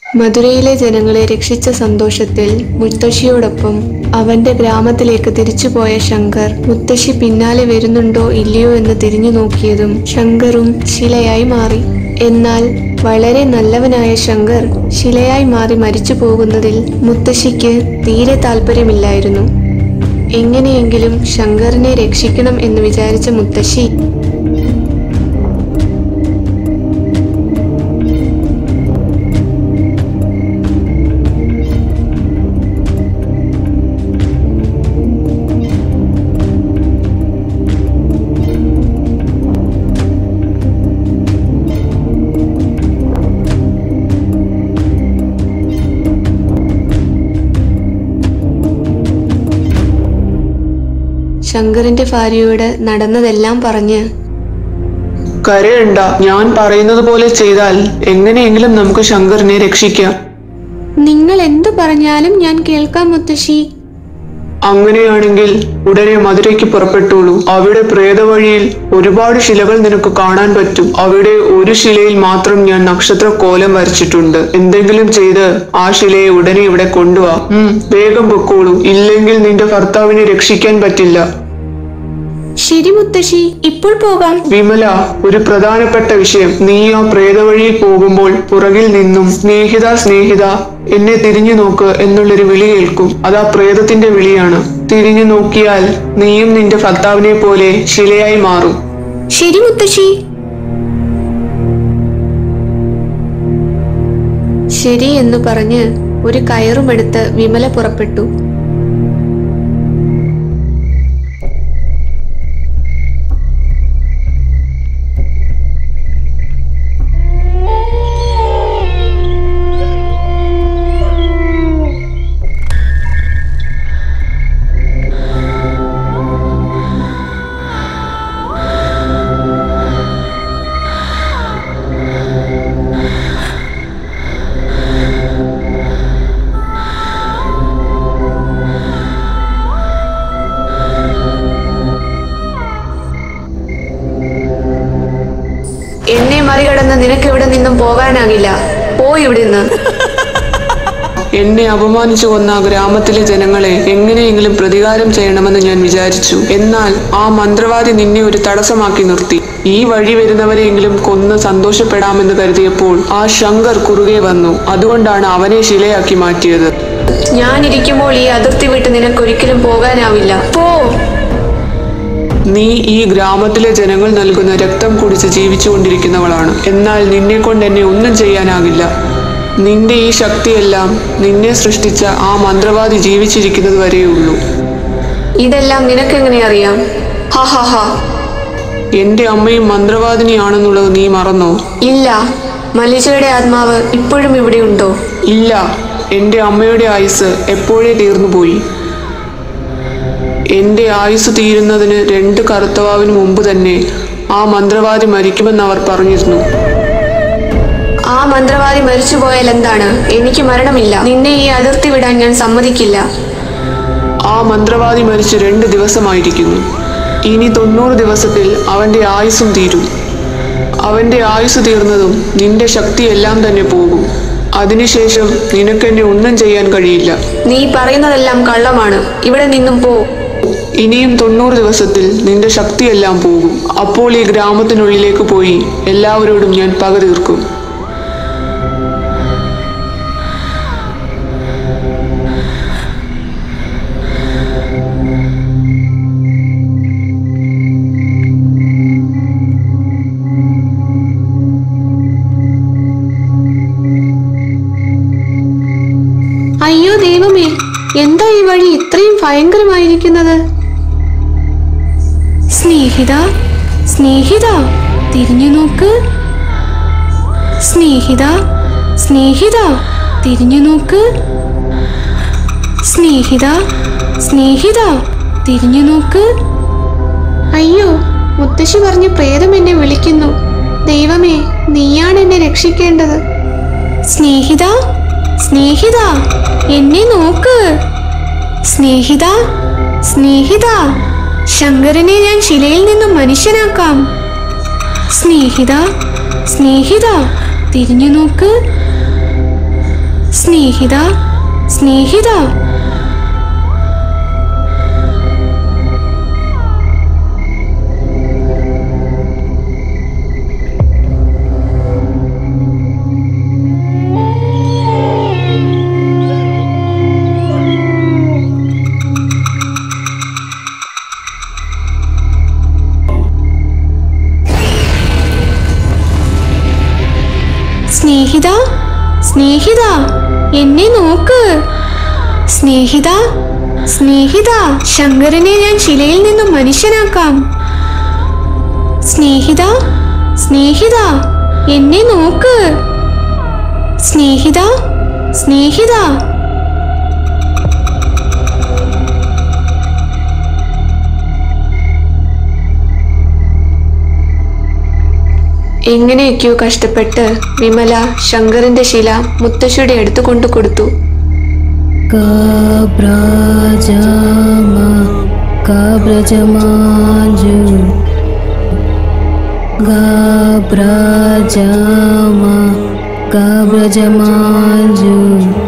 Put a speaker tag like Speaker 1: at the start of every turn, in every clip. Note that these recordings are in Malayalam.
Speaker 1: മധുരയിലെ ജനങ്ങളെ രക്ഷിച്ച സന്തോഷത്തിൽ മുത്തശ്ശിയോടൊപ്പം അവന്റെ ഗ്രാമത്തിലേക്ക് തിരിച്ചുപോയ ശങ്കർ മുത്തശ്ശി പിന്നാലെ വരുന്നുണ്ടോ ഇല്ലയോ എന്ന് തിരിഞ്ഞു നോക്കിയതും ശങ്കറും ശിലയായി മാറി എന്നാൽ വളരെ നല്ലവനായ ശങ്കർ ശിലയായി മാറി മരിച്ചു പോകുന്നതിൽ മുത്തശ്ശിക്ക് തീരെ താല്പര്യമില്ലായിരുന്നു എങ്ങനെയെങ്കിലും ശങ്കറിനെ രക്ഷിക്കണം എന്ന് വിചാരിച്ച മുത്തശ്ശി ശങ്കറിന്റെ ഭാര്യയോട് നടന്നതെല്ലാം പറഞ്ഞ്
Speaker 2: കരയണ്ട ഞാൻ പറയുന്നത് പോലെ ചെയ്താൽ എങ്ങനെയെങ്കിലും നമുക്ക് ശങ്കറിനെ രക്ഷിക്കാം
Speaker 1: നിങ്ങൾ എന്തു പറഞ്ഞാലും ഞാൻ കേൾക്കാം മുത്തശ്ശി
Speaker 2: അങ്ങനെയാണെങ്കിൽ ഉടനെ മധുരയ്ക്ക് പുറപ്പെട്ടോളൂ അവിടെ പ്രേതവഴിയിൽ ഒരുപാട് ശിലകൾ നിനക്ക് കാണാൻ പറ്റും അവിടെ ഒരു ശിലയിൽ മാത്രം ഞാൻ നക്ഷത്ര കോലം വരച്ചിട്ടുണ്ട് എന്തെങ്കിലും ചെയ്ത് ആ ശിലയെ ഉടനെ ഇവിടെ കൊണ്ടുവാ ഉം, വേഗം പൊക്കോളൂ ഇല്ലെങ്കിൽ നിന്റെ ഭർത്താവിനെ രക്ഷിക്കാൻ പറ്റില്ല
Speaker 1: ശരി മുത്തശ്ശി ഇപ്പോൾ പോകാം
Speaker 2: വിമല ഒരു പ്രധാനപ്പെട്ട വിഷയം നീ ആ പ്രേതവഴിയിൽ പോകുമ്പോൾ പുറകിൽ നിന്നും സ്നേഹിത സ്നേഹിത എന്നെ തിരിഞ്ഞു നോക്ക് എന്നുള്ളൊരു വിളി കേൾക്കും അതാ പ്രേതത്തിന്റെ വിളിയാണ് തിരിഞ്ഞു നോക്കിയാൽ നീയും നിന്റെ ഭർത്താവിനെ പോലെ ശിലയായി മാറും
Speaker 1: ശരി മുത്തശ്ശി ശരി എന്ന് പറഞ്ഞ് ഒരു കയറുമെടുത്ത് വിമല പുറപ്പെട്ടു എന്നെ മറികടന്ന് നിനക്ക് ഇവിടെ നിന്നും പോകാനാകില്ല പോയി ഇവിടുന്ന്
Speaker 2: എന്നെ അപമാനിച്ചു കൊന്ന ആ ഗ്രാമത്തിലെ ജനങ്ങളെ എങ്ങനെയെങ്കിലും പ്രതികാരം ചെയ്യണമെന്ന് ഞാൻ വിചാരിച്ചു എന്നാൽ ആ മന്ത്രവാദി നിന്നെ ഒരു തടസ്സമാക്കി നിർത്തി ഈ വഴി വരുന്നവരെയെങ്കിലും കൊന്ന് സന്തോഷപ്പെടാമെന്ന് കരുതിയപ്പോൾ ആ ശങ്കർ കുറുകെ വന്നു അതുകൊണ്ടാണ് അവനെ ശിലയാക്കി മാറ്റിയത്
Speaker 1: ഞാനിരിക്കുമ്പോൾ ഈ അതിർത്തി വിട്ട് നിനക്കൊരിക്കലും പോകാനാവില്ല പോ
Speaker 2: നീ ഈ ഗ്രാമത്തിലെ ജനങ്ങൾ നൽകുന്ന രക്തം കുടിച്ച് ജീവിച്ചുകൊണ്ടിരിക്കുന്നവളാണ് എന്നാൽ നിന്നെ കൊണ്ട് എന്നെ ഒന്നും ചെയ്യാനാകില്ല നിന്റെ ഈ ശക്തിയെല്ലാം നിന്നെ സൃഷ്ടിച്ച ആ മന്ത്രവാദി ജീവിച്ചിരിക്കുന്നത് വരെയുള്ളൂ
Speaker 1: ഇതെല്ലാം നിനക്കെങ്ങനെ അറിയാം ഹാ ഹാ ഹാ
Speaker 2: എന്റെ അമ്മയും മന്ത്രവാദിനിയാണെന്നുള്ളത് നീ മറന്നോ
Speaker 1: ഇല്ല മലിജയുടെ ആത്മാവ് ഇപ്പോഴും ഇവിടെയുണ്ടോ
Speaker 2: ഇല്ല എന്റെ അമ്മയുടെ ആയുസ് എപ്പോഴേ തീർന്നുപോയി എന്റെ ആയുസ് തീരുന്നതിന് രണ്ട് കറുത്തവാവിന് മുമ്പ് തന്നെ ആ മന്ത്രവാദി മരിക്കുമെന്ന് അവർ പറഞ്ഞിരുന്നു
Speaker 1: ആ മന്ത്രവാദി മരിച്ചുപോയാൽ എന്താണ് എനിക്ക് മരണമില്ല നിന്നെ ഈ അതിർത്തി വിടാൻ ഞാൻ സമ്മതിക്കില്ല
Speaker 2: ആ മന്ത്രവാദി മരിച്ച് രണ്ട് ദിവസമായിരിക്കുന്നു ഇനി തൊണ്ണൂറ് ദിവസത്തിൽ അവന്റെ ആയുസ്സും തീരും അവന്റെ ആയുസ് തീർന്നതും നിന്റെ ശക്തിയെല്ലാം തന്നെ പോകും അതിനുശേഷം നിനക്കെന്നെ ഒന്നും ചെയ്യാൻ കഴിയില്ല
Speaker 1: നീ പറയുന്നതെല്ലാം കള്ളമാണ് ഇവിടെ നിന്നും പോ
Speaker 2: ഇനിയും തൊണ്ണൂറ് ദിവസത്തിൽ നിന്റെ ശക്തിയെല്ലാം പോകും അപ്പോൾ ഈ ഗ്രാമത്തിനുള്ളിലേക്ക് പോയി എല്ലാവരോടും ഞാൻ പക തീർക്കും
Speaker 1: അയ്യോ ദൈവമേ എന്താ ഈ വഴി ഇത്രയും ഭയങ്കരമായിരിക്കുന്നത് സ്നേഹിത സ്നേഹിത തിരിഞ്ഞു നോക്ക് സ്നേഹിത സ്നേഹിത തിരിഞ്ഞു നോക്ക് സ്നേഹിത സ്നേഹിത തിരിഞ്ഞു നോക്ക് അയ്യോ മുത്തശ്ശി പറഞ്ഞ് പ്രേതം എന്നെ വിളിക്കുന്നു ദൈവമേ നീയാണ് എന്നെ രക്ഷിക്കേണ്ടത് സ്നേഹിത സ്നേഹിത എന്നെ നോക്ക് സ്നേഹിത സ്നേഹിത ശങ്കരനെ ഞാൻ ശിലയിൽ നിന്നും മനുഷ്യനാക്കാം സ്നേഹിത സ്നേഹിത തിരിഞ്ഞു നോക്ക് സ്നേഹിത സ്നേഹിത സ്നേഹിത സ്നേഹിത എന്നെ നോക്ക് സ്നേഹിത സ്നേഹിത ശങ്കരനെ ഞാൻ ശിലയിൽ നിന്നും മനുഷ്യനാക്കാം സ്നേഹിത സ്നേഹിത എന്നെ നോക്ക് സ്നേഹിത സ്നേഹിത എങ്ങനെയൊക്കെയോ കഷ്ടപ്പെട്ട് വിമല ശങ്കറിന്റെ ശില മുത്തശ്ശിയുടെ അടുത്ത് കൊണ്ടു കൊടുത്തു
Speaker 3: കാബ്രാജാമ കാബ്രജമാജു ഗാബ്രാജാമ കാബ്രജമാജു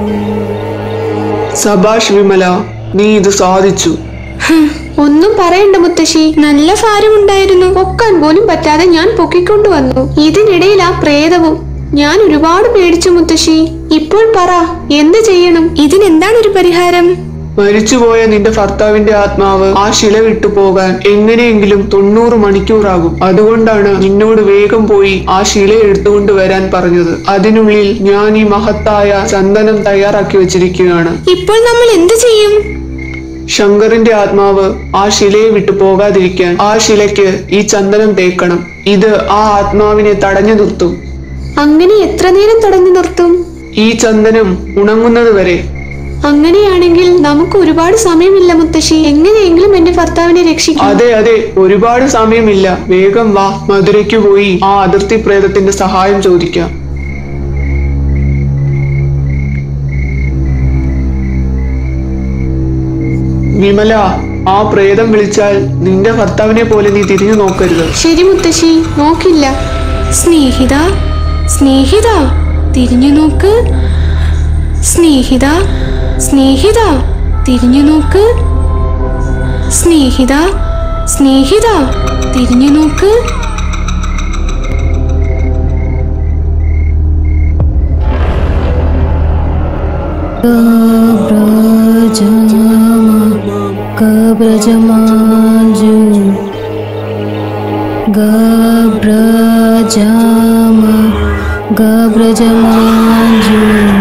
Speaker 2: സബാഷ് വിമല നീ ഇത് സാധിച്ചു
Speaker 1: ഹും, ഒന്നും പറയണ്ട മുത്തശ്ശി നല്ല ഭാരമുണ്ടായിരുന്നു പൊക്കാൻ പോലും പറ്റാതെ ഞാൻ പൊക്കിക്കൊണ്ടു വന്നു ഇതിനിടയിൽ ആ പ്രേതവും ഞാൻ ഒരുപാട് പേടിച്ചു മുത്തശ്ശി ഇപ്പോൾ പറ എന്ത് ചെയ്യണം ഇതിനെന്താണ് ഒരു പരിഹാരം
Speaker 2: മരിച്ചുപോയ നിന്റെ ഭർത്താവിന്റെ ആത്മാവ് ആ ശില വിട്ടു പോകാൻ എങ്ങനെയെങ്കിലും തൊണ്ണൂറ് മണിക്കൂറാകും അതുകൊണ്ടാണ് നിന്നോട് വേഗം പോയി ആ ശില എടുത്തുകൊണ്ട് വരാൻ പറഞ്ഞത് അതിനുള്ളിൽ ഞാൻ ഈ മഹത്തായ ചന്ദനം തയ്യാറാക്കി വെച്ചിരിക്കുകയാണ്
Speaker 1: ഇപ്പോൾ നമ്മൾ എന്ത് ചെയ്യും
Speaker 2: ശങ്കറിന്റെ ആത്മാവ് ആ ശിലയെ വിട്ടു പോകാതിരിക്കാൻ ആ ശിലയ്ക്ക് ഈ ചന്ദനം തേക്കണം ഇത് ആ ആത്മാവിനെ തടഞ്ഞു നിർത്തും
Speaker 1: അങ്ങനെ എത്ര നേരം തടഞ്ഞു നിർത്തും
Speaker 2: ഈ ചന്ദനം ഉണങ്ങുന്നത് വരെ
Speaker 1: അങ്ങനെയാണെങ്കിൽ നമുക്ക് ഒരുപാട് സമയമില്ല മുത്തശ്ശി എങ്ങനെയെങ്കിലും എന്റെ ഭർത്താവിനെ രക്ഷിക്കും
Speaker 2: അതെ അതെ ഒരുപാട് സമയമില്ല വേഗം വാ മധുരയ്ക്ക് പോയി ആ അതിർത്തി പ്രേതത്തിന്റെ സഹായം ചോദിക്കാം വിമല ആ പ്രേതം വിളിച്ചാൽ നിന്റെ ഭർത്താവിനെ പോലെ നീ തിരിഞ്ഞു നോക്കരുത്
Speaker 1: ശരി മുത്തശ്ശി നോക്കില്ല സ്നേഹിത സ്നേഹിത തിരിഞ്ഞു നോക്ക് സ്നേഹിത സ്നേഹിത തിരിഞ്ഞു നോക്ക് സ്നേഹിത സ്നേഹിത തിരിഞ്ഞു നോക്ക്
Speaker 3: കാബ്രാജാമ കാബ്രജമാജു ഗാബ്രാജാമ ഗാബ്രജമാജു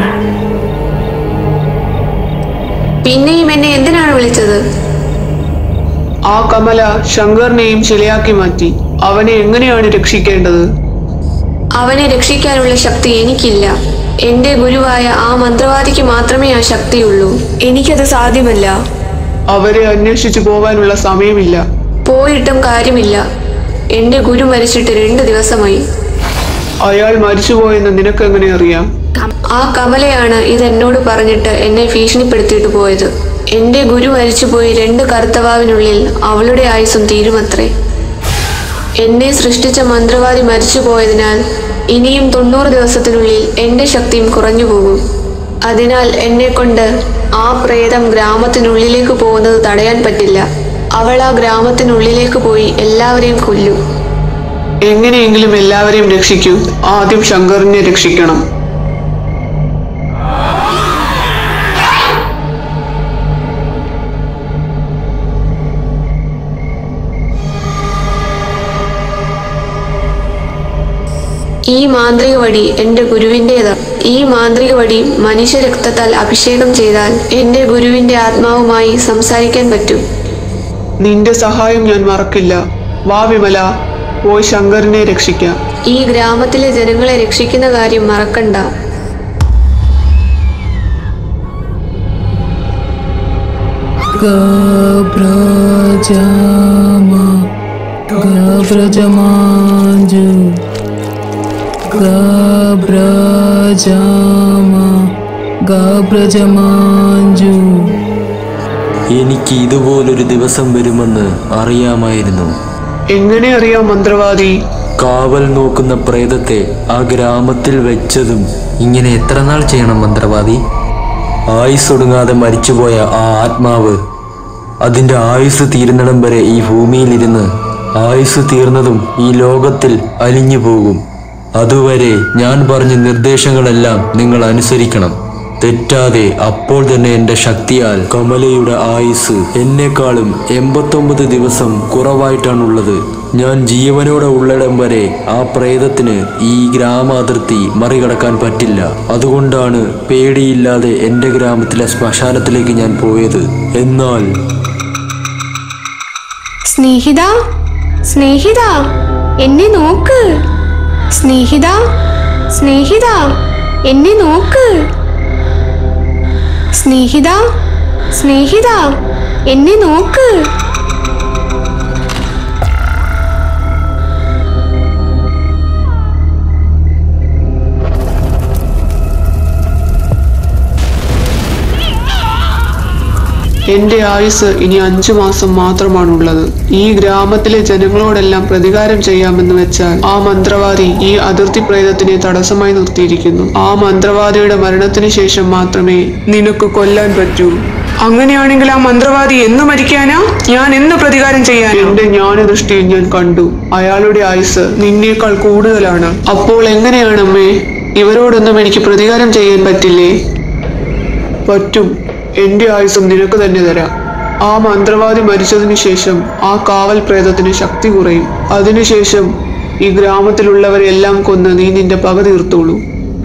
Speaker 1: പിന്നെയും എന്നെ എന്തിനാണ് വിളിച്ചത്
Speaker 2: ആ കമല ശങ്കറിനെയും ശിലയാക്കി മാറ്റി അവനെ എങ്ങനെയാണ് രക്ഷിക്കേണ്ടത്
Speaker 1: അവനെ രക്ഷിക്കാനുള്ള ശക്തി എനിക്കില്ല എന്റെ ഗുരുവായ ആ മന്ത്രവാദിക്ക് മാത്രമേ ആ ശക്തിയുള്ളൂ എനിക്കത് സാധ്യമല്ല
Speaker 2: അവരെ അന്വേഷിച്ചു പോകാനുള്ള സമയമില്ല
Speaker 1: പോയിട്ടും കാര്യമില്ല എന്റെ ഗുരു മരിച്ചിട്ട് രണ്ട് ദിവസമായി
Speaker 2: അയാൾ മരിച്ചുപോയെന്ന് നിനക്കെങ്ങനെ അറിയാം
Speaker 1: ആ കമലയാണ് ഇത് എന്നോട് പറഞ്ഞിട്ട് എന്നെ ഭീഷണിപ്പെടുത്തിയിട്ട് പോയത് എന്റെ ഗുരു മരിച്ചുപോയി രണ്ട് കറുത്തവാവിനുള്ളിൽ അവളുടെ ആയുസ്സും തീരുമത്രേ എന്നെ സൃഷ്ടിച്ച മന്ത്രവാദി മരിച്ചുപോയതിനാൽ ഇനിയും തൊണ്ണൂറ് ദിവസത്തിനുള്ളിൽ എന്റെ ശക്തിയും കുറഞ്ഞു പോകും അതിനാൽ എന്നെ കൊണ്ട് ആ പ്രേതം ഗ്രാമത്തിനുള്ളിലേക്ക് പോകുന്നത് തടയാൻ പറ്റില്ല അവൾ ആ ഗ്രാമത്തിനുള്ളിലേക്ക് പോയി എല്ലാവരെയും കൊല്ലും
Speaker 2: എങ്ങനെയെങ്കിലും എല്ലാവരെയും രക്ഷിക്കൂ ആദ്യം ശങ്കറിനെ രക്ഷിക്കണം
Speaker 1: ഈ മാന്ത്രിക വടി എന്റെ ഗുരുവിൻ്റെതാണ് ഈ മാന്ത്രിക വടി മനുഷ്യരക്തത്താൽ അഭിഷേകം ചെയ്താൽ എന്റെ ഗുരുവിന്റെ ആത്മാവുമായി സംസാരിക്കാൻ പറ്റും
Speaker 2: നിന്റെ സഹായം ഞാൻ മറക്കില്ല വാ വിമല പോയി ശങ്കറിനെ രക്ഷിക്കാം
Speaker 1: ഈ ഗ്രാമത്തിലെ ജനങ്ങളെ രക്ഷിക്കുന്ന കാര്യം മറക്കണ്ട
Speaker 3: ഗാബ്രാജാമ ഗാബ്രജമാജു ഗാബ്രാജാമ ഗാബ്രജമാജു
Speaker 4: എനിക്ക് ഇതുപോലൊരു ദിവസം വരുമെന്ന് അറിയാമായിരുന്നു
Speaker 2: എങ്ങനെ അറിയാം മന്ത്രവാദി
Speaker 4: കാവൽ നോക്കുന്ന പ്രേതത്തെ ആ ഗ്രാമത്തിൽ വെച്ചതും
Speaker 5: ഇങ്ങനെ എത്ര നാൾ ചെയ്യണം മന്ത്രവാദി
Speaker 4: ആയുസ്സൊടുങ്ങാതെ മരിച്ചുപോയ ആ ആത്മാവ് അതിൻ്റെ ആയുസ് തീരുന്നിടം വരെ ഈ ഭൂമിയിലിരുന്ന് ആയുസ് തീർന്നതും ഈ ലോകത്തിൽ അലിഞ്ഞു പോകും അതുവരെ ഞാൻ പറഞ്ഞ നിർദ്ദേശങ്ങളെല്ലാം നിങ്ങൾ അനുസരിക്കണം തെറ്റാതെ അപ്പോൾ തന്നെ എൻ്റെ ശക്തിയാൽ കമലയുടെ ആയുസ് എന്നെക്കാളും എൺപത്തൊമ്പത് ദിവസം കുറവായിട്ടാണുള്ളത് ഞാൻ ജീവനോടെ ഉള്ളിടം വരെ ആ പ്രേതത്തിന് ഈ ഗ്രാമ അതിർത്തി മറികടക്കാൻ പറ്റില്ല അതുകൊണ്ടാണ് പേടിയില്ലാതെ എൻ്റെ ഗ്രാമത്തിലെ ശ്മശാനത്തിലേക്ക് ഞാൻ പോയത് എന്നാൽ
Speaker 1: സ്നേഹിത സ്നേഹിത എന്നെ നോക്ക് സ്നേഹിത സ്നേഹിത എന്നെ നോക്ക് സ്നേഹിത സ്നേഹിത എന്നെ നോക്ക്
Speaker 2: എന്റെ ആയുസ് ഇനി അഞ്ചു മാസം മാത്രമാണുള്ളത് ഈ ഗ്രാമത്തിലെ ജനങ്ങളോടെല്ലാം പ്രതികാരം ചെയ്യാമെന്ന് വെച്ചാൽ ആ മന്ത്രവാദി ഈ അതിർത്തി പ്രേതത്തിനെ തടസ്സമായി നിർത്തിയിരിക്കുന്നു ആ മന്ത്രവാദിയുടെ മരണത്തിന് ശേഷം മാത്രമേ നിനക്ക് കൊല്ലാൻ പറ്റൂ അങ്ങനെയാണെങ്കിൽ ആ മന്ത്രവാദി എന്ന് മരിക്കാനാ ഞാൻ എന്ന് പ്രതികാരം ചെയ്യാൻ എന്റെ ജ്ഞാനദൃഷ്ടിയിൽ ഞാൻ കണ്ടു അയാളുടെ ആയുസ് നിന്നേക്കാൾ കൂടുതലാണ് അപ്പോൾ എങ്ങനെയാണ് അമ്മേ ഇവരോടൊന്നും എനിക്ക് പ്രതികാരം ചെയ്യാൻ പറ്റില്ലേ പറ്റും എന്റെ ആയുസം നിനക്ക് തന്നെ തരാം ആ മന്ത്രവാദി മരിച്ചതിന് ശേഷം ആ കാവൽ പ്രേതത്തിന് ശക്തി കുറയും അതിനുശേഷം ഈ ഗ്രാമത്തിലുള്ളവരെല്ലാം കൊന്ന് നീ നിന്റെ പക തീർത്തോളൂ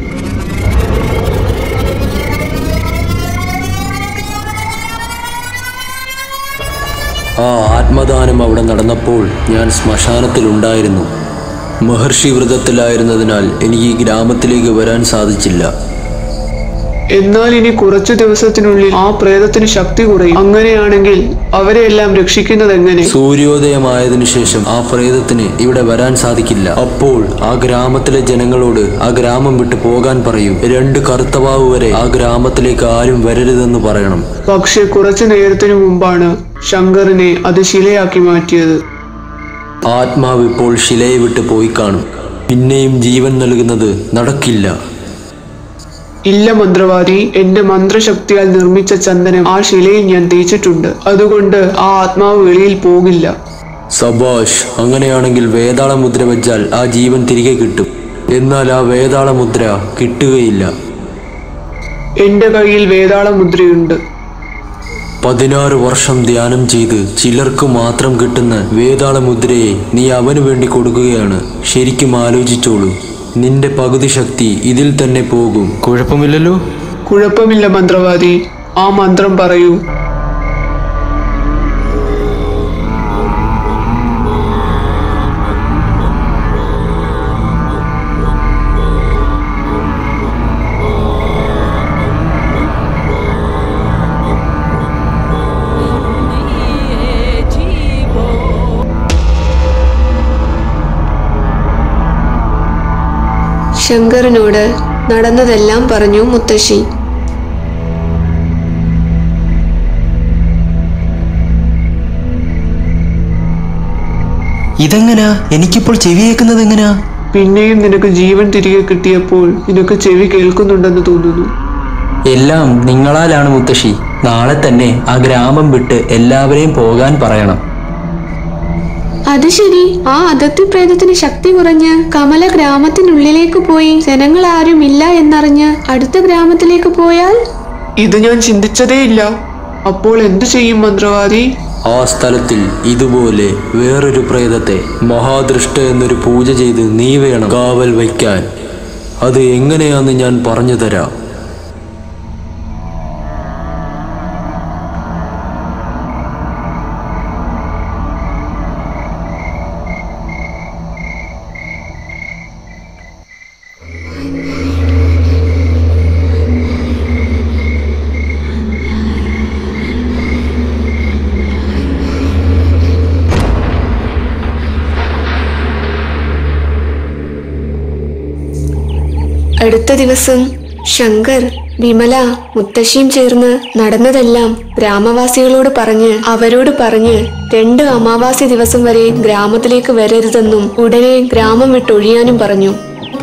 Speaker 4: ആ ആത്മദാനം അവിടെ നടന്നപ്പോൾ ഞാൻ ശ്മശാനത്തിലുണ്ടായിരുന്നു മഹർഷി വ്രതത്തിലായിരുന്നതിനാൽ എനിക്ക് ഈ ഗ്രാമത്തിലേക്ക് വരാൻ സാധിച്ചില്ല
Speaker 2: എന്നാൽ ഇനി കുറച്ചു ദിവസത്തിനുള്ളിൽ ആ പ്രേതത്തിന് ശക്തി കുറയും അങ്ങനെയാണെങ്കിൽ അവരെയെല്ലാം രക്ഷിക്കുന്നത് എങ്ങനെ
Speaker 4: സൂര്യോദയമായതിനു ശേഷം ആ പ്രേതത്തിന് ഇവിടെ വരാൻ സാധിക്കില്ല അപ്പോൾ ആ ഗ്രാമത്തിലെ ജനങ്ങളോട് ആ ഗ്രാമം വിട്ടു പോകാൻ പറയൂ രണ്ട് കറുത്തവാവ് വരെ ആ ഗ്രാമത്തിലേക്ക് ആരും വരരുതെന്ന് പറയണം
Speaker 2: പക്ഷെ കുറച്ചു നേരത്തിനു മുമ്പാണ് ശങ്കറിനെ അത് ശിലയാക്കി മാറ്റിയത്
Speaker 4: ആത്മാവ് ഇപ്പോൾ ശിലയെ വിട്ട് പോയി കാണും പിന്നെയും ജീവൻ നൽകുന്നത് നടക്കില്ല
Speaker 2: ഇല്ല മന്ത്രവാദി എന്റെ മന്ത്രശക്തിയാൽ നിർമ്മിച്ച ചന്ദനം ആ ശിലയിൽ ഞാൻ തേച്ചിട്ടുണ്ട് അതുകൊണ്ട് ആ ആത്മാവ് വെളിയിൽ പോകില്ല
Speaker 4: സബാഷ് അങ്ങനെയാണെങ്കിൽ വേതാള മുദ്ര വെച്ചാൽ ആ ജീവൻ തിരികെ കിട്ടും എന്നാൽ ആ വേതാള മുദ്ര കിട്ടുകയില്ല
Speaker 2: എന്റെ കയ്യിൽ വേതാള മുദ്രയുണ്ട്
Speaker 4: പതിനാറ് വർഷം ധ്യാനം ചെയ്ത് ചിലർക്ക് മാത്രം കിട്ടുന്ന വേതാള മുദ്രയെ നീ അവന് വേണ്ടി കൊടുക്കുകയാണ് ശരിക്കും ആലോചിച്ചോളൂ നിന്റെ പകുതി ശക്തി ഇതിൽ തന്നെ പോകും
Speaker 5: കുഴപ്പമില്ലല്ലോ
Speaker 2: കുഴപ്പമില്ല മന്ത്രവാദി ആ മന്ത്രം പറയൂ
Speaker 1: ശങ്കറിനോട് നടന്നതെല്ലാം പറഞ്ഞു മുത്തശ്ശി
Speaker 5: ഇതെങ്ങനാ എനിക്കിപ്പോൾ ചെവി കേൾക്കുന്നത് എങ്ങനാ
Speaker 2: പിന്നെയും നിനക്ക് ജീവൻ തിരികെ കിട്ടിയപ്പോൾ നിനക്ക് ചെവി കേൾക്കുന്നുണ്ടെന്ന് തോന്നുന്നു
Speaker 5: എല്ലാം നിങ്ങളാലാണ് മുത്തശ്ശി നാളെ തന്നെ ആ ഗ്രാമം വിട്ട് എല്ലാവരെയും പോകാൻ പറയണം
Speaker 1: അത് ശരി ആ അതിർത്തി പ്രേതത്തിന് ശക്തി കുറഞ്ഞ് കമല ഗ്രാമത്തിനുള്ളിലേക്ക് പോയി ജനങ്ങൾ ആരും ഇല്ല എന്നറിഞ്ഞ് അടുത്ത ഗ്രാമത്തിലേക്ക് പോയാൽ
Speaker 2: ഇത് ഞാൻ ചിന്തിച്ചതേയില്ല അപ്പോൾ എന്തു ചെയ്യും മന്ത്രവാദി
Speaker 4: ആ സ്ഥലത്തിൽ ഇതുപോലെ വേറൊരു പ്രേതത്തെ മഹാദൃഷ്ട എന്നൊരു പൂജ ചെയ്ത് നീ വേണം കാവൽ വയ്ക്കാൻ അത് എങ്ങനെയാന്ന് ഞാൻ പറഞ്ഞു തരാം
Speaker 1: അടുത്ത ദിവസം ശങ്കർ വിമല മുത്തശ്ശിയും ചേർന്ന് നടന്നതെല്ലാം ഗ്രാമവാസികളോട് പറഞ്ഞ് അവരോട് പറഞ്ഞ് രണ്ട് അമാവാസി ദിവസം വരെ ഗ്രാമത്തിലേക്ക് വരരുതെന്നും ഉടനെ ഗ്രാമം വിട്ടൊഴിയാനും പറഞ്ഞു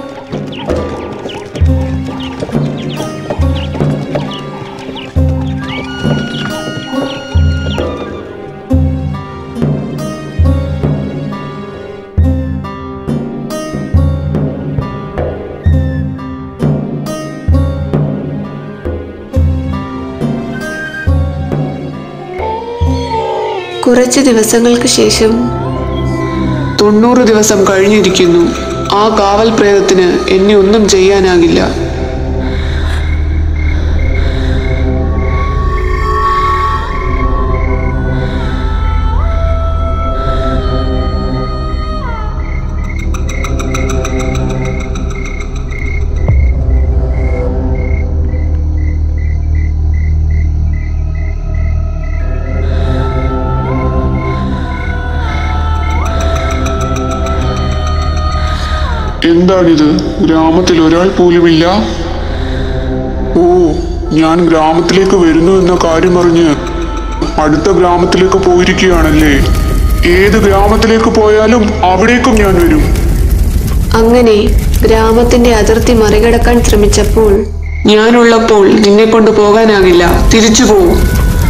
Speaker 1: കുറച്ച് ദിവസങ്ങൾക്ക് ശേഷം
Speaker 2: തൊണ്ണൂറ് ദിവസം കഴിഞ്ഞിരിക്കുന്നു ആ കാവൽ പ്രേതത്തിന് എന്നെ ഒന്നും ചെയ്യാനാകില്ല
Speaker 6: എന്താണിത് ഗ്രാമത്തിൽ ഒരാൾ പോലുമില്ല ഓ ഞാൻ ഗ്രാമത്തിലേക്ക് വരുന്നു എന്ന കാര്യം അറിഞ്ഞ് അടുത്ത ഗ്രാമത്തിലേക്ക് പോയിരിക്കുകയാണല്ലേ ഏത് ഗ്രാമത്തിലേക്ക് പോയാലും അവിടേക്കും ഞാൻ വരും
Speaker 1: അങ്ങനെ ഗ്രാമത്തിന്റെ അതിർത്തി മറികടക്കാൻ ശ്രമിച്ചപ്പോൾ
Speaker 2: ഞാനുള്ളപ്പോൾ നിന്നെ കൊണ്ട് പോകാനാകില്ല തിരിച്ചു പോവും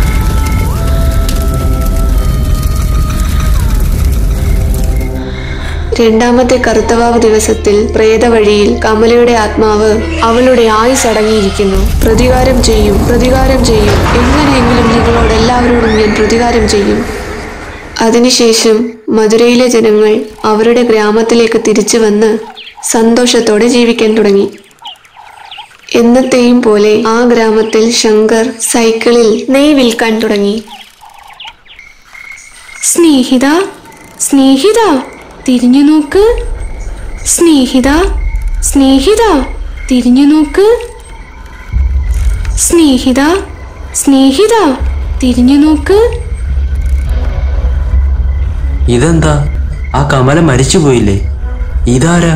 Speaker 1: രണ്ടാമത്തെ കറുത്തവാവ് ദിവസത്തിൽ പ്രേതവഴിയിൽ കമലയുടെ ആത്മാവ് അവളുടെ ആയുസ് അടങ്ങിയിരിക്കുന്നു പ്രതികാരം ചെയ്യും പ്രതികാരം ചെയ്യും എങ്ങനെയെങ്കിലും നിങ്ങളോട് എല്ലാവരോടും ഞാൻ പ്രതികാരം ചെയ്യും അതിനുശേഷം മധുരയിലെ ജനങ്ങൾ അവരുടെ ഗ്രാമത്തിലേക്ക് തിരിച്ചു വന്ന് സന്തോഷത്തോടെ ജീവിക്കാൻ തുടങ്ങി എന്നത്തെയും പോലെ ആ ഗ്രാമത്തിൽ ശങ്കർ സൈക്കിളിൽ നെയ് വിൽക്കാൻ തുടങ്ങി സ്നേഹിത സ്നേഹിത തിരിഞ്ഞു നോക്ക് സ്നേഹിത സ്നേഹിത തിരിഞ്ഞു നോക്ക് സ്നേഹിത സ്നേഹിത തിരിഞ്ഞു നോക്ക്
Speaker 4: ഇതെന്താ ആ കമല മരിച്ചുപോയില്ലേ ഇതാരാ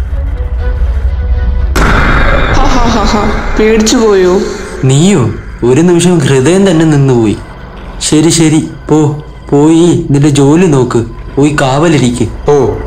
Speaker 2: ഹാ ഹാ ഹാ ഹാ പേടിച്ചു പോയോ
Speaker 4: നീയോ ഒരു നിമിഷം ഹൃദയം തന്നെ നിന്നുപോയി ശരി ശരി പോ പോയി നിന്റെ ജോലി നോക്ക് പോയി കാവലിരിക്ക്
Speaker 5: ഓ